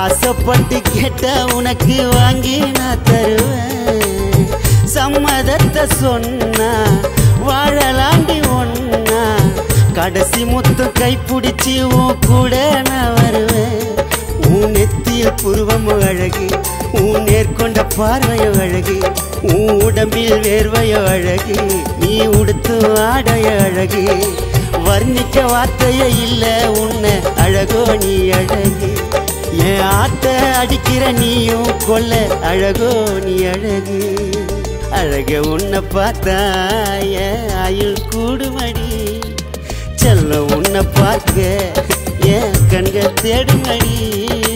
ஆசைப்பட்டு கேட்ட உனக்கு வாங்கி நான் தருவேன் சம்மதத்தை சொன்னா வாழலாண்டி ஒன்னா கடைசி முத்தம் கைப்பிடிச்சு உன் கூட நான் வருவேன் உன் நெத்தியில் புருவமும் அழகு உன் நேர்கொண்ட பார்வையோ அழகு உன் உடம்பில் வேர்வையோ அழகு நீ உடுத்து ஆடைய அழகு வர்ணிக்க வார்த்தையே இல்ல உன்னை அழகோ நீ அழகு என் ஆத்த அடிக்கிற நீயும் கொல்ல அழகோ நீ அழகு அழக உன்னை பார்த்தா என் ஆயுள் கூடுமடி செல்ல உன்னை பார்க்க என் கண்கள் தேடுமடி